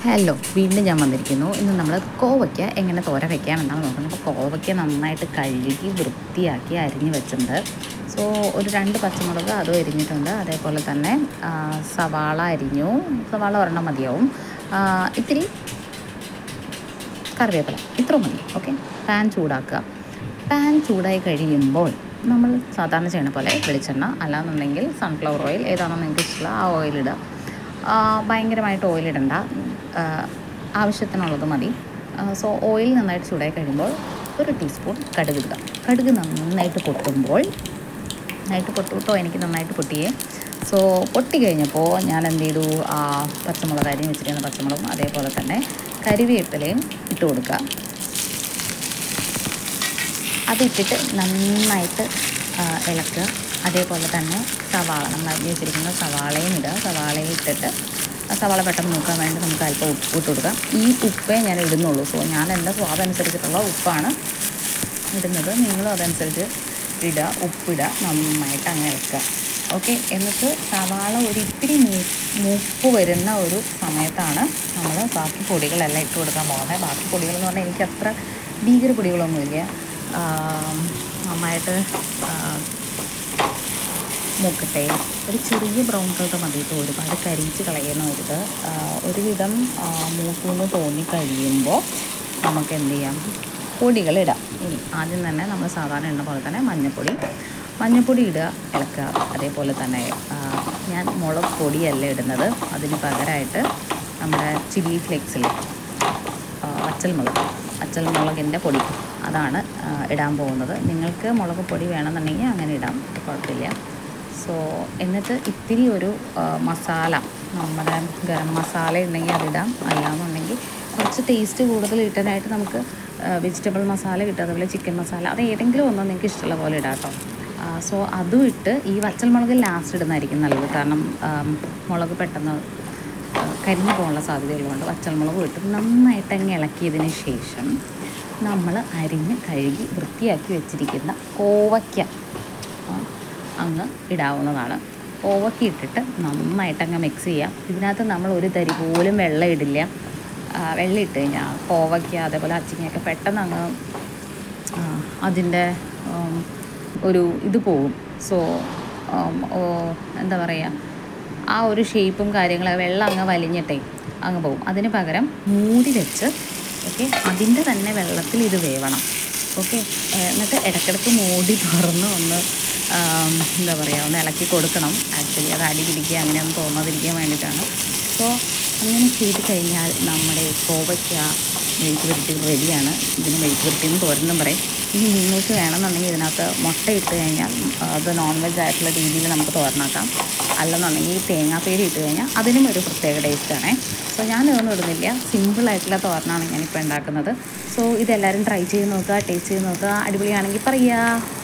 hello വീണ്ടും ഞാൻ വന്നിരിക്കുന്നു ഇന്ന് നമ്മൾ കോവയ്ക്ക എങ്ങനെ തോര വയ്ക്കാം എന്നാണ് നോക്കുന്നത് അപ്പോൾ കോവയ്ക്ക നന്നായിട്ട് കഴുകി വൃത്തിയാക്കി അരിഞ്ഞ് വെച്ചിട്ടുണ്ട് സോ ഒരു രണ്ട് പച്ചമുളക് അതും അരിഞ്ഞിട്ടുണ്ട് അതേപോലെ തന്നെ ആ, സവാള അരിഞ്ഞു സവാള ഒരെണ്ണം മതിയാവും ആ, ഇത്തിരി കറിവേപ്പില ഇത്ര മതി ഓക്കെ പാൻ ചൂടാക്കുക പാൻ ചൂടായി കഴിയുമ്പോൾ നമ്മൾ സാധാരണ ചെയ്യണ പോലെ വെളിച്ചെണ്ണ അല്ലാന്നുണ്ടെങ്കിൽ സൺഫ്ലവർ ഓയിൽ ഏതാണോ നിങ്ങൾക്ക് ഇഷ്ടമുള്ള ആ ഓയിൽ ഇടുക ആ, ഭയങ്കരമായിട്ട് ഓയിൽ ഇടണ്ട ആ, ആവശ്യത്തിനുള്ളത് മതി സോ ഓയിൽ നന്നായിട്ട് ചൂടായി കഴിയുമ്പോൾ ഒരു ടീസ്പൂൺ കടുക് ഇടുക കടുക് നന്നായിട്ട് പൊട്ടുമ്പോൾ നന്നായിട്ട് പൊട്ടുട്ടോ എനിക്ക് നന്നായിട്ട് പൊട്ടിയേ സോ പൊട്ടി കഴിഞ്ഞപ്പോൾ ഞാൻ എന്ത് ചെയ്തു ആ പച്ചമുളക് അരിഞ്ഞ് വെച്ചിരിക്കുന്ന പച്ചമുളകും അതേപോലെ തന്നെ കരിവേപ്പിലയും ഇട്ട് കൊടുക്കുക അതിട്ടിട്ട് നന്നായിട്ട് ആ, ഇളക്കുക അതേപോലെ തന്നെ സവാള നമ്മൾ അരിഞ്ഞ് വെച്ചിരിക്കുന്ന സവാളയും ഇടുക സവാളയും ഇട്ടിട്ട് ആ സവാള പെട്ടെന്ന് നോക്കാൻ വേണ്ടി നമുക്ക് അല്പം ഉപ്പ് ഇട്ട് കൊടുക്കാം ഈ ഉപ്പേ ഞാൻ ഇടുന്നുള്ളൂ സോ ഞാൻ എൻ്റെ സ്വാദനുസരിച്ചിട്ടുള്ള ഉപ്പാണ് ഇടുന്നത് നിങ്ങളും അതനുസരിച്ച് ഇടുക ഉപ്പിടുക നന്നായിട്ട് അങ്ങനെ ഇളക്കുക ഓക്കെ എന്നിട്ട് സവാള ഒരു ഇത്തിരി മൂ മൂപ്പ് വരുന്ന ഒരു സമയത്താണ് നമ്മൾ ബാക്കി പൊടികളെല്ലാം ഇട്ട് കൊടുക്കാൻ പോകുന്നത് ബാക്കി പൊടികൾ എന്ന് പറഞ്ഞാൽ എനിക്ക് അത്ര ഭീകര പൊടികളൊന്നുമില്ല ആം, നന്നായിട്ട് ആ, മൂക്കട്ടെ ഒരു ചെറിയ ബ്രൗൺ കളർ മതി കേട്ടോ ഒരുപാട് കരിച്ച് കളയണരുത് ആ, ഒരുവിധം ആ, മൂക്കുന്ന് തോന്നി കഴിയുമ്പോൾ നമുക്ക് എന്ത് ചെയ്യാം പൊടികളിടാം ഇനി ആദ്യം തന്നെ നമ്മൾ സാധാരണ ഇടുന്ന പോലെ തന്നെ മഞ്ഞൾപ്പൊടി മഞ്ഞൾപ്പൊടി ഇടുക ഇളക്കുക അതേപോലെ തന്നെ ആ, ഞാൻ മുളക് പൊടിയല്ല ഇടുന്നത് അതിന് പകരമായിട്ട് നമ്മുടെ ചില്ലി ഫ്ലേക്സിൽ വച്ചൽമുളക് വച്ചൽമുളകിൻ്റെ പൊടി അതാണ് ആ, ഇടാൻ പോകുന്നത് നിങ്ങൾക്ക് മുളക് പൊടി വേണമെന്നുണ്ടെങ്കിൽ അങ്ങനെ ഇടാം കുഴപ്പമില്ല സോ എന്നിട്ട് ഇത്തിരി ഒരു ആ, മസാല നമ്മുടെ ഗരം മസാല ഉണ്ടെങ്കിൽ അതിടാം അല്ലാന്നുണ്ടെങ്കിൽ കുറച്ച് ടേസ്റ്റ് കൂടുതൽ കിട്ടാനായിട്ട് നമുക്ക് വെജിറ്റബിൾ മസാല കിട്ടും അതുപോലെ ചിക്കൻ മസാല അത് ഏതെങ്കിലും ഒന്നോ നിങ്ങൾക്ക് ഇഷ്ടമുള്ള പോലെ ഇടാം കേട്ടോ സോ അതും ഇട്ട് ഈ വച്ചൽമുളക് ലാസ്റ്റ് ഇടുന്നതായിരിക്കും നല്ലത് കാരണം ആ, മുളക് പെട്ടെന്ന് ആ, കരിഞ്ഞു പോകാനുള്ള സാധ്യതയുള്ളതുകൊണ്ട് വച്ചൽമുളക് ഇട്ട് നന്നായിട്ട് അങ്ങ് ഇളക്കിയതിന് ശേഷം നമ്മൾ അരിഞ്ഞ് കഴുകി വൃത്തിയാക്കി വെച്ചിരിക്കുന്ന കോവയ്ക്ക ആ, അങ്ങ് ഇടാവുന്നതാണ് കോവയ്ക്ക ഇട്ടിട്ട് നന്നായിട്ട് അങ്ങ് മിക്സ് ചെയ്യാം ഇതിനകത്ത് നമ്മൾ ഒരു തരി പോലും വെള്ളം ഇടില്ല ആ, വെള്ളം ഇട്ട് കഴിഞ്ഞാൽ കോവയ്ക്ക അതേപോലെ അച്ചിങ്ങയൊക്കെ പെട്ടെന്ന് അങ്ങ് ആ, അതിൻ്റെ ഉം, ഒരു ഇത് പോകും സോ ഉം, ഓ, എന്താ പറയുക ആ ഒരു ഷേപ്പും കാര്യങ്ങളും വെള്ളം അങ്ങ് വലിഞ്ഞിട്ടേ അങ്ങ് പോകും അതിന് പകരം മൂടി വെച്ച് ഓക്കെ അതിൻ്റെ തന്നെ വെള്ളത്തിൽ ഇത് വേവണം ഓക്കെ എന്നിട്ട് ഇടയ്ക്കിടയ്ക്ക് മൂടി തുറന്ന് ഒന്ന് ആം, എന്താ പറയുക ഒന്ന് ഇളക്കി കൊടുക്കണം ആക്ച്വലി അത് അടി പിടിക്കുക അങ്ങനെയൊന്നും തോന്നാതിരിക്കാൻ വേണ്ടിയിട്ടാണ് സോ അങ്ങനെ ചെയ്ത് കഴിഞ്ഞാൽ നമ്മുടെ കോവയ്ക്ക മെഴുക്ക് പുരട്ടി റെഡിയാണ് ഇതിന് മെഴുക്ക് പുരട്ടി എന്ന് തോരനും പറയും ഇനി നിങ്ങൾക്ക് വേണമെന്നുണ്ടെങ്കിൽ ഇതിനകത്ത് മുട്ട ഇട്ട് കഴിഞ്ഞാൽ അത് നോൺ വെജ് ആയിട്ടുള്ള രീതിയിൽ നമുക്ക് തോരനാക്കാം അല്ലെന്നുണ്ടെങ്കിൽ തേങ്ങാപ്പേരി ഇട്ട് കഴിഞ്ഞാൽ അതിനും ഒരു പ്രത്യേക ടേസ്റ്റാണേ സോ ഞാൻ ഇതൊന്നും ഇടുന്നില്ല സിമ്പിളായിട്ടുള്ള തോരനാണ് ഞാനിപ്പോൾ ഉണ്ടാക്കുന്നത് സോ ഇതെല്ലാവരും ട്രൈ ചെയ്ത് നോക്കുക ടേസ്റ്റ് ചെയ്ത് നോക്കുക അടിപൊളിയാണെങ്കിൽ പറയുക